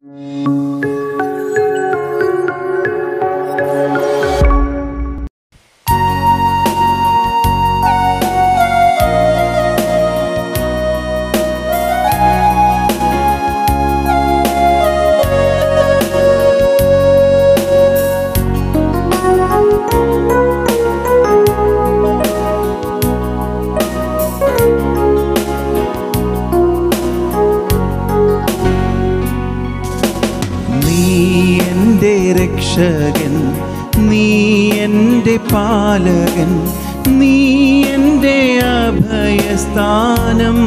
നീ എൻ്റെ രക്ഷകൻ നീ എൻ്റെ പാലകൻ നീ എൻ്റെ അഭയസ്ഥാനം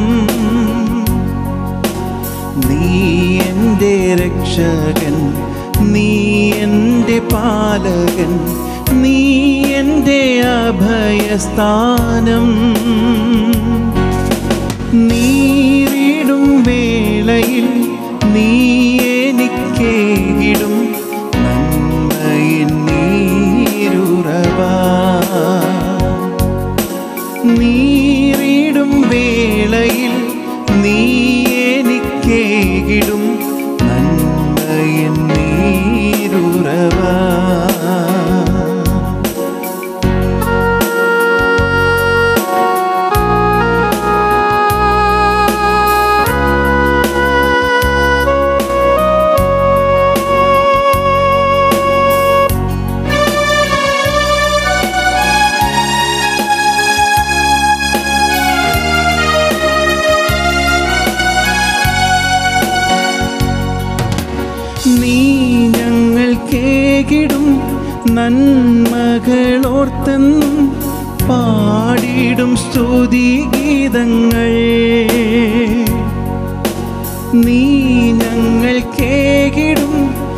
നീ എൻ്റെ രക്ഷകൻ നീ എൻ്റെ പാലകൻ നീ എൻ്റെ അഭയസ്ഥാനം നീരിടും വേളയിൽ നീ എനിക്കേകിടും നന്മയിൻ നീരുറവാ നീരിടും വേളയിൽ നീ എനിക്കേകിടും നന്മയിൻ നീരുറവാ നീ ഞങ്ങൾക്കേകിടും നന്മകളോർത്തെന്നും പാടിടും സ്തുതിഗീതങ്ങൾ നീ ഞങ്ങൾക്കേകിടും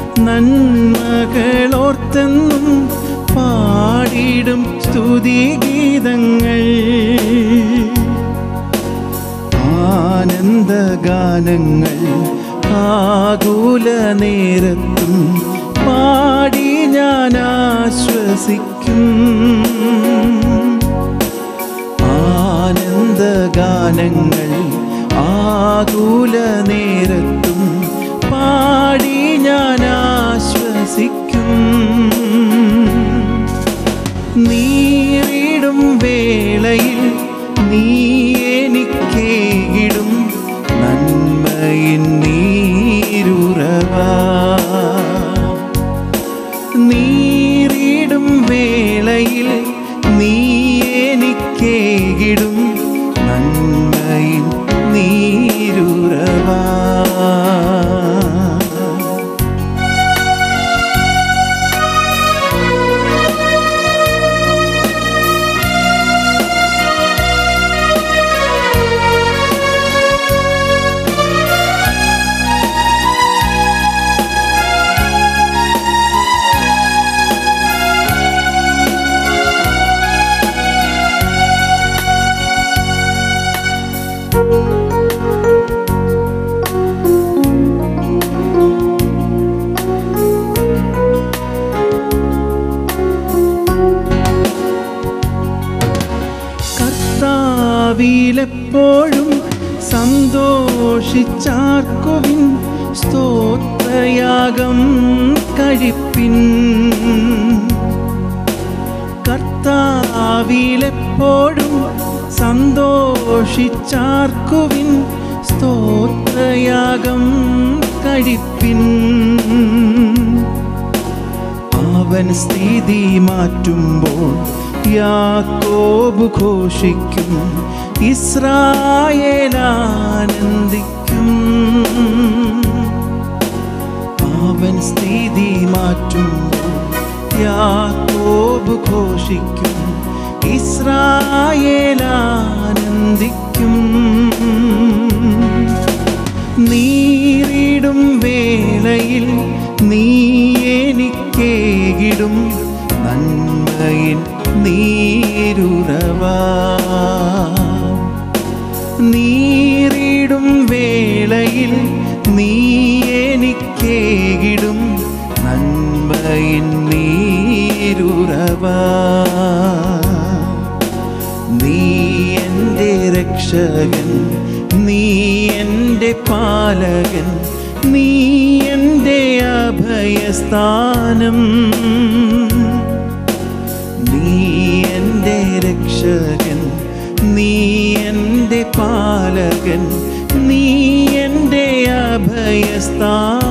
നന്മകളോർത്തെന്നും പാടിടും സ്തുതിഗീതങ്ങൾ ആനന്ദഗാനങ്ങൾ ആകുല നേരത്തും പാടി ഞാൻ ആശ്വസിക്കും ആനന്ദഗാനങ്ങൾ ആകുല നേരത്തും പാടി ഞാൻ ആശ്വസിക്കും നീറിടും വേളയിൽ നീ എനിക്കേകിടും നന്മയിൻ നീരുറവാ നീറിടും വേളയിൽ നീ എനിക്കേകിടും നന്മയിൻ നീരുറവാ കർത്താവിലെപ്പോഴും സന്തോഷിച്ചാർക്കുവിൻ സ്തോത്രയാഗം കഴിപ്പിൻ കർത്താവിലെപ്പോഴും സന്തോഷിച്ചാർക്കുവിൻ സ്തോത്രയാഗം കഴിപ്പിൻ അവൻ സ്ഥിതി മാറ്റുമ്പോൾ യാക്കോബ് ഘോഷിക്കും ഇസ്രായേൽ ആനന്ദിക്കും അവൻ സ്ഥിതി മാറ്റുമ്പോൾ യാക്കോബ് ഘോഷിക്കും ഇസ്രായേൽ ആനന്ദിക്കും നീറിടും വേളയിൽ നീ എനിക്കേകിടും നന്മയിൻ നീരുറവാ നീറിടും വേളയിൽ നീ എനിക്കേകിടും നന്മയിൻ നീരുറവാ നീ എൻ്റെ രക്ഷകൻ നീ എൻ്റെ പാലകൻ നീ എൻ്റെ അഭയസ്ഥാനം നീ എൻ്റെ രക്ഷകൻ നീ എൻ്റെ പാലകൻ നീ എൻ്റെ അഭയസ്ഥാനം